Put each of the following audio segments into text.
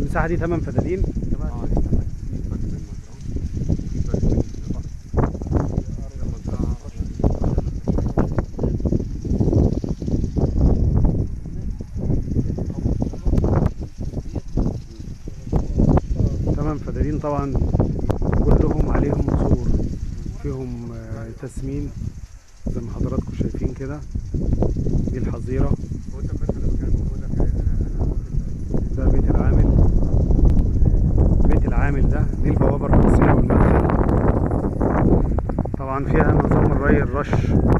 المساحه دي 8 فدادين اه دي تمام. في فرق بين مزرعة في فرق بين مزرعة تمام فدادين طبعا كلهم عليهم قصور فيهم آه، تسمين زي ما حضراتكم شايفين كده دي الحظيره هو انت مثلا كان بقول لك انا انا ده بيت العامل بيت العامل ده دي البوابه الرئيسيه والمدخل طبعا فيها نظام الري الرش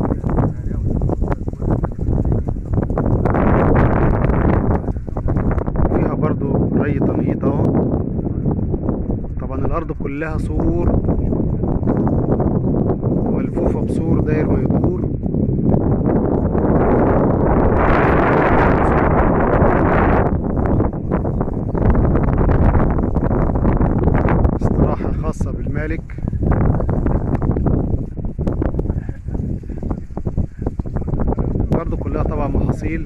فيها برضو ري تنقيط اهو طبعا الارض كلها سور ملفوفه بسور داير ما يدور استراحة خاصة بالمالك برضو كلها طبعا محاصيل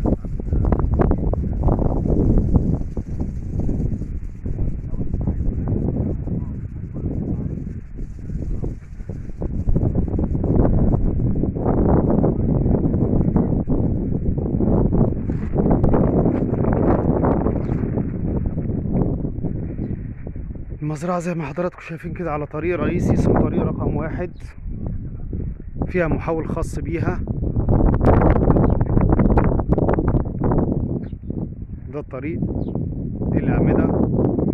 المزرعة زي ما حضراتكم شايفين كده على طريق رئيسي اسمه طريق رقم واحد فيها محول خاص بيها ده الطريق دي الأعمدة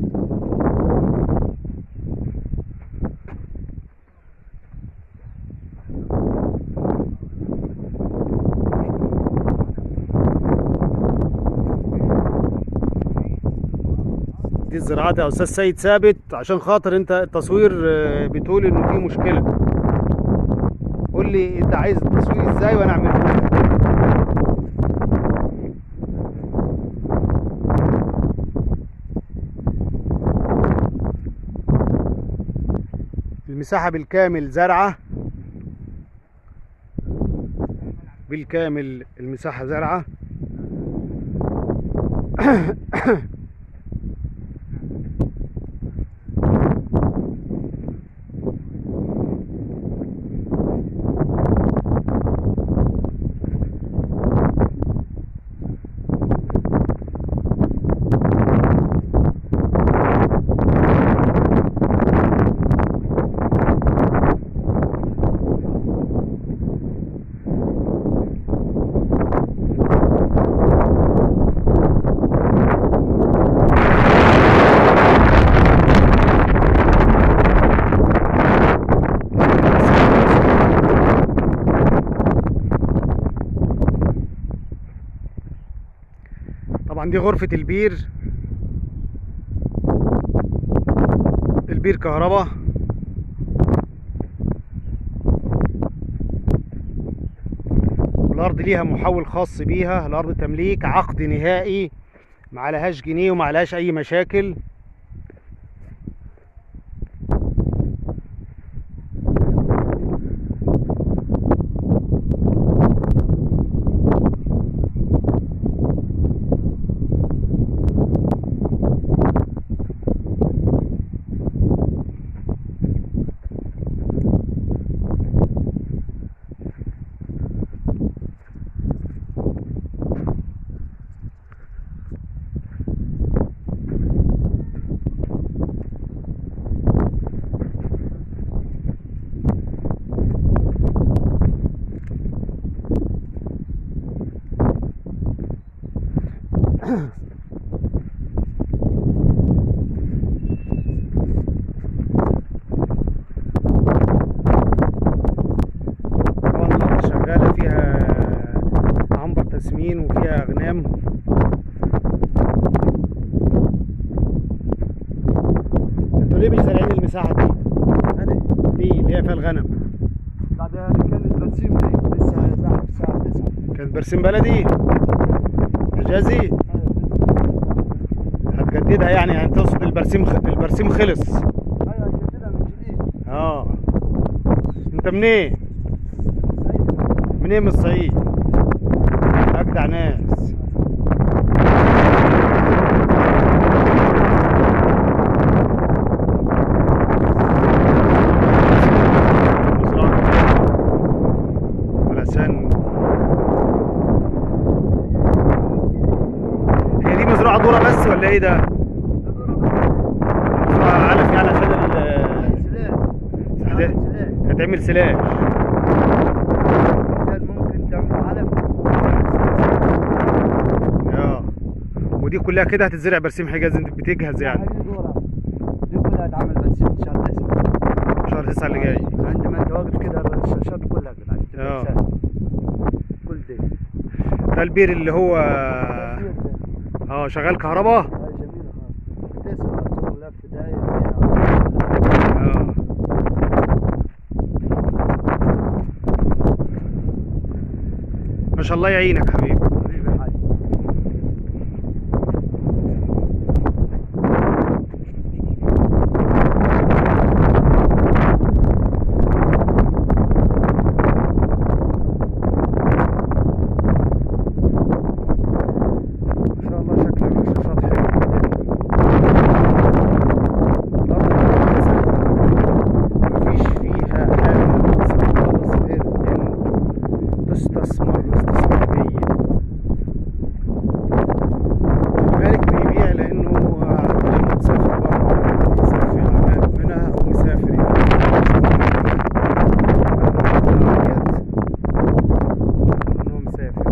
دي الزراعات يا استاذ سيد ثابت عشان خاطر انت التصوير آه، بتقول انه في مشكله قول لي انت عايز التصوير ازاي وانا اعمله لك. المساحه بالكامل زرعه بالكامل المساحه زرعه طبعا دي غرفة البير البير كهرباء الأرض ليها محول خاص بيها الأرض تمليك عقد نهائي ما عليهاش جنيه وما عليهاش أي مشاكل طبعا الأرض شغالة فيها عنبر تسمين وفيها أغنام انتوا ليه مش زارعين المساحة دي؟ دي اللي هي فيها الغنم بعد هذه كانت برسيم دي لسه زعل الساعة 9 كانت برسيم بلدي حجازي هتجددها يعني يعني تقصد البرسيم خ... البرسيم خلص ايوه جددها من جديد اه انت منين؟ منين من الصعيد؟ اجدع ناس ولا ايه ده؟ مزرعة علف يعني عشان ال سلاح سلاح. هتعمل سلاح ممكن تعمل علف اه ودي كلها كده هتتزرع برسيم حجاز انت بتجهز يعني هذه دورة دي كلها تعمل بس ان شاء الله تسمع شهر تسعة اللي جاي عندما انت واقف كده الشاشات كلها كده آه. كل دي ده البير اللي هو كثير ده. اه شغال كهرباء هاي جميلة خالص تسمع صوت لف داير اه ما شاء الله يعينك حبيبي حبيبي حاج ما شاء الله شكل الرشاشات حلو الأرض مفيش فيها حاجة ناقصة خالص غير إن تستثمر استثمار جيد المالك بيبيع لأنه عنده مسافر بره مسافر في منها أو مسافر يعني إن هو مسافر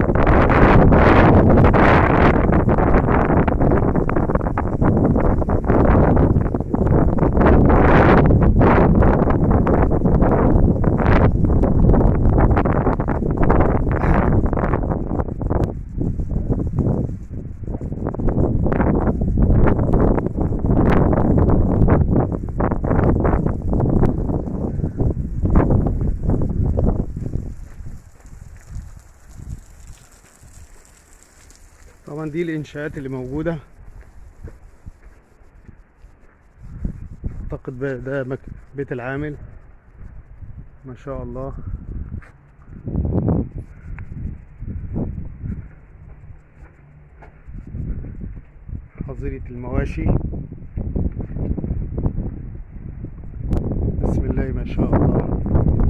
طبعا دي الانشاءات اللي موجوده اعتقد ب- ده مك- بيت العامل ما شاء الله حظيرة المواشي بسم الله ما شاء الله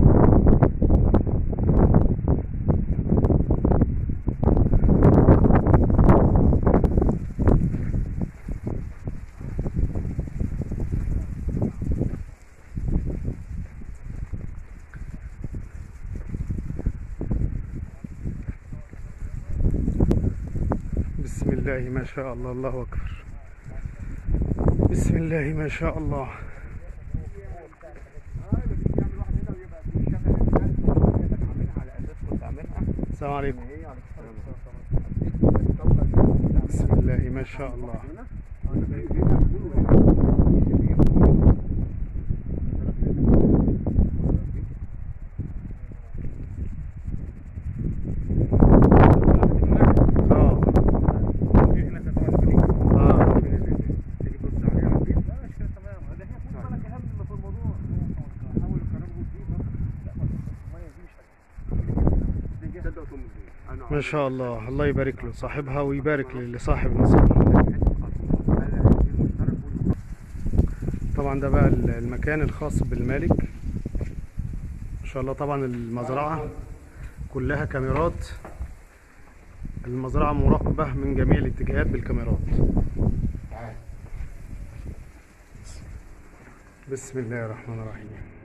بسم الله ما شاء الله الله أكبر بسم الله ما شاء الله السلام عليكم بسم الله ما شاء الله اه اه ما شاء الله الله يبارك له صاحبها ويبارك لصاحب نصيب طبعا ده بقى المكان الخاص بالمالك ما شاء الله طبعا المزرعة كلها كاميرات المزرعة مراقبة من جميع الاتجاهات بالكاميرات بسم الله الرحمن الرحيم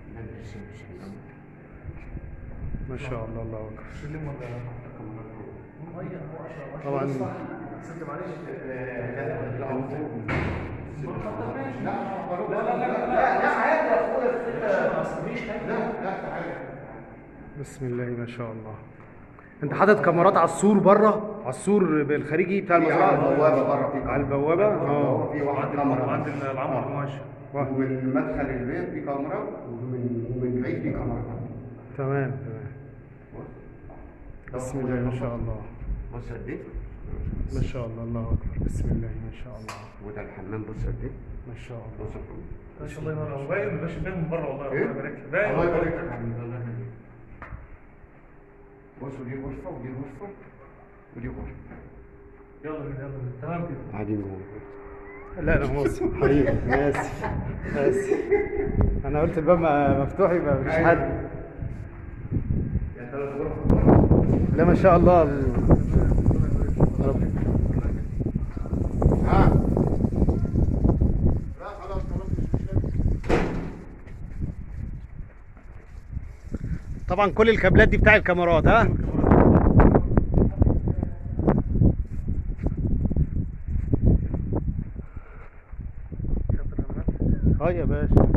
ما شاء الله الله أكبر طبعا بسم الله ما شاء الله انت حاطط كاميرات على السور بره على السور بالخارجي بتاع في المزرعه على البوابة بره في على البوابه اه في واحد كاميرا وعند العنبر ماشي ومن مدخل البيت في كاميرا ومن ومن بعيد في كاميرا تمام تمام بسم الله ما شاء الله بص قد ايه ما شاء الله الله اكبر بسم الله ما شاء الله وده الحمام بص قد ايه ما شاء الله بص الحمام ما شاء الله ينور هو باين مش باين من بره والله إيه؟ ربنا يبارك لك باين الله والله. يبارك لك يا حبيبي الله يخليك بصوا دي غرفة ودي غرفة ودي غرفة يلا بينا يلا بينا تمام كده قاعدين جوه لا انا مصر حبيبي أنا اسف اسف انا قلت الباب م- مفتوح يبقى مفيش حد يعني ثلاث غرف لا ما شاء الله ال- رب ها لا خلاص خلاص مش مشكله طبعا كل الكابلات دي بتاع الكاميرات ها اه يا باشا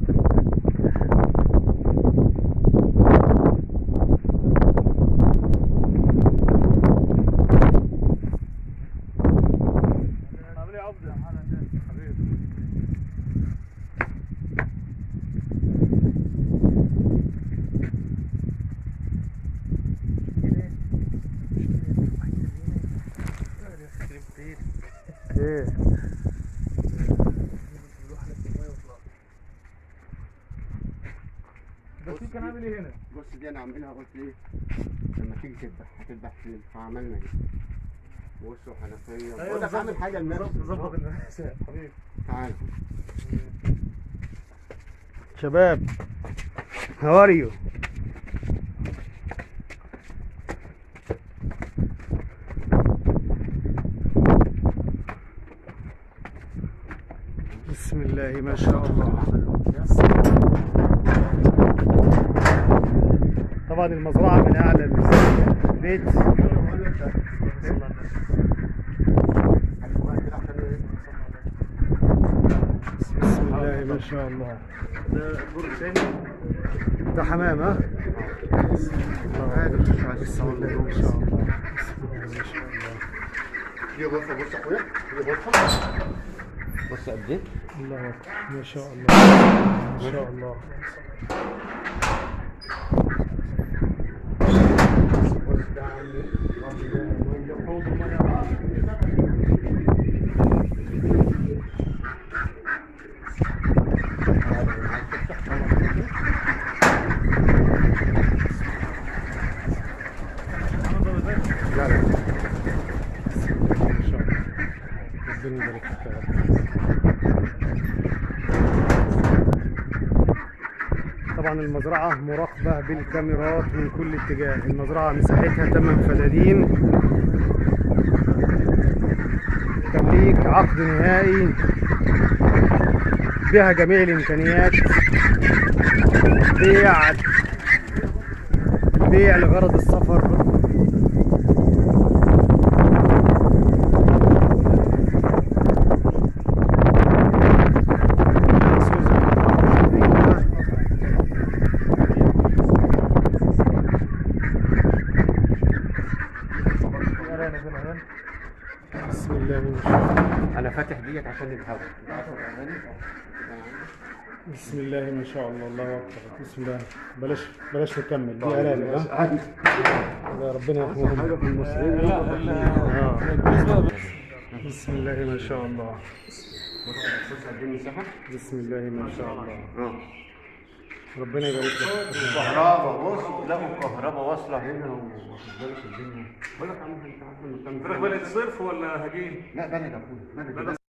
عامل ايه يا عبد حبيبي ايه بس كان عامل ايه هنا؟ بص دي انا عاملها قلت ايه لما تيجي تذبح هتذبح فين فعملنا دي بص وحنفيه بقول لك اعمل حاجه لنفسي ظبط الناس حبيبي تعال شباب هاو ار يو بسم الله ما شاء الله طبعا المزرعة من أعلى البيت بسم الله ما شاء الله ده الدور الثاني ده حمام ها هذا مش عايز بسم الله ما شاء الله بسم الله ما شاء الله دي غرفه بص يا اخويا دي غرفه بص قد ايه الله أكبر ما شاء الله ما شاء الله بص ده عندي الراجل ده ميه حوض الميه لا لا ما شاء الله ربنا يبارك فيك يا رب طبعا المزرعة مراقبة بالكاميرات من كل اتجاه المزرعة مساحتها 8 فدادين تمليك عقد نهائي بها جميع الإمكانيات بيع البيع لغرض السفر بسم الله ما شاء الله انا فاتح ديت عشان الهواء بسم الله ما شاء الله الله اكبر بسم الله بلاش بلاش نكمل دي اعلان ها لا ربنا يحميهم حاجه في المصريين آه. بسم الله ما شاء الله بص قد ايه المساحه بسم الله ما شاء الله اه ربنا يبارك لك كهرباء بص لقوا كهرباء واصله هنا واخد بالك الدنيا بقول لك عم انت عارف المكان فراخ بلد صرف ولا هجين؟ لا بلد اخويا بلد